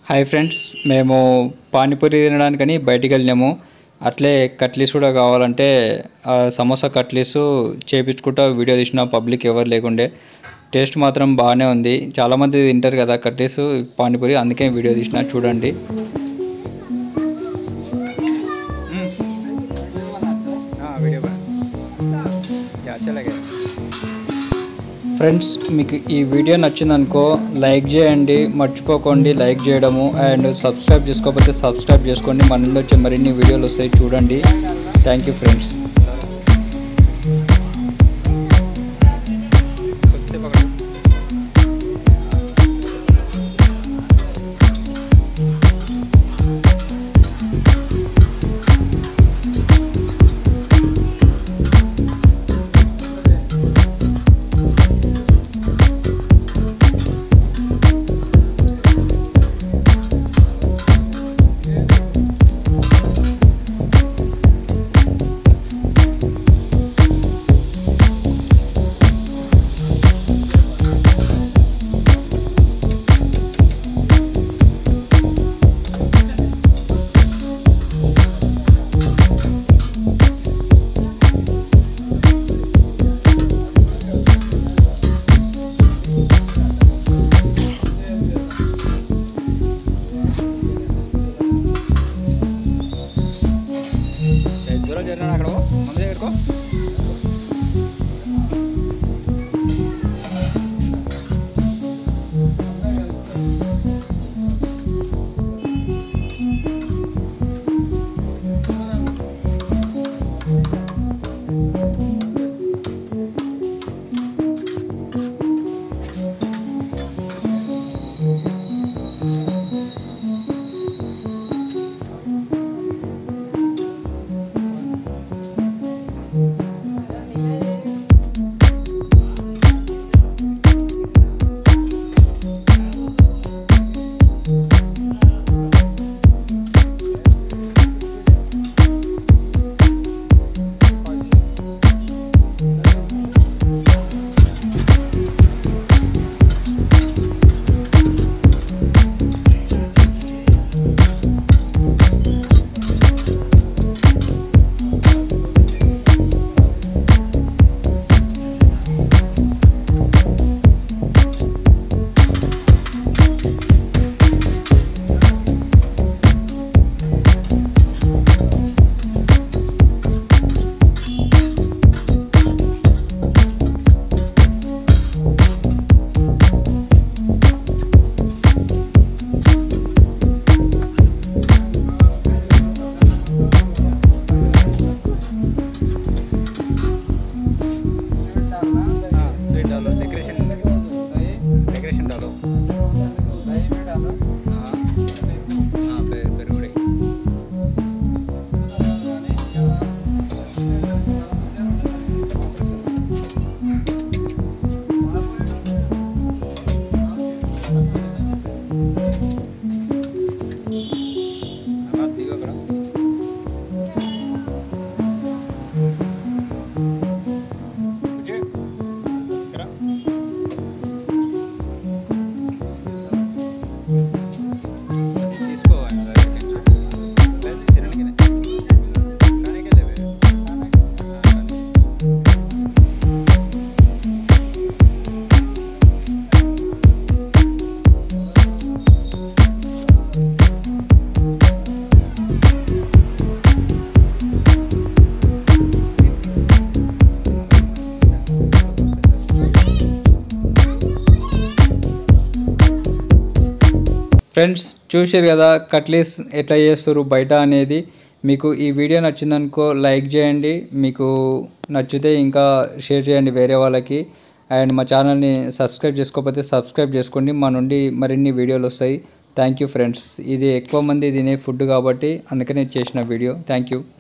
Hi friends మేము పానీపూరి తినడానికని బయటికి వెళ్ళినాము అట్లే కట్లీస్ కూడా కావాలంటే ఆ సమోసా కట్లీస్ చేపించుకుంటా వీడియో తీసిన పబ్లిక్ ఎవరు లేకుండే టేస్ట్ మాత్రం బాగానే ఉంది చాలామంది తింటారు కదా కట్లీస్ పానీపూరి అందుకే వీడియో తీసిన చూడండి ఫ్రెండ్స్ మీకు ఈ వీడియో నచ్చిందనుకో లైక్ చేయండి మర్చిపోకండి లైక్ చేయడము అండ్ సబ్స్క్రైబ్ చేసుకోకపోతే సబ్స్క్రైబ్ చేసుకోండి మన నుండి వచ్చే మరిన్ని వీడియోలు వస్తాయి చూడండి థ్యాంక్ యూ ఫ్రెండ్స్ దూరం జరిగినా అక్కడ మన దగ్గరకో స్వీట్ డాలో డెకరేషన్ డెకరేషన్ డాలో పెరుగుడే దిగు అక్కడ కూర్చో. ఇక్కడ. తీసుకో ఆయన దగ్గరికి నుంచి. లేదు, తినడానికేనే. కానీకే లేవే. ఆ, కానీ. ఫ్రెండ్స్ చూసారు కదా కట్లీస్ ఎట్లా చేస్తారు బయట అనేది మీకు ఈ వీడియో నచ్చిందనుకో లైక్ చేయండి మీకు నచ్చితే ఇంకా షేర్ చేయండి వేరే వాళ్ళకి అండ్ మా ఛానల్ని సబ్స్క్రైబ్ చేసుకోకపోతే సబ్స్క్రైబ్ చేసుకోండి మా నుండి మరిన్ని వీడియోలు వస్తాయి థ్యాంక్ యూ ఫ్రెండ్స్ ఇది ఎక్కువ మంది తినే ఫుడ్ కాబట్టి అందుకనే చేసిన వీడియో థ్యాంక్ యూ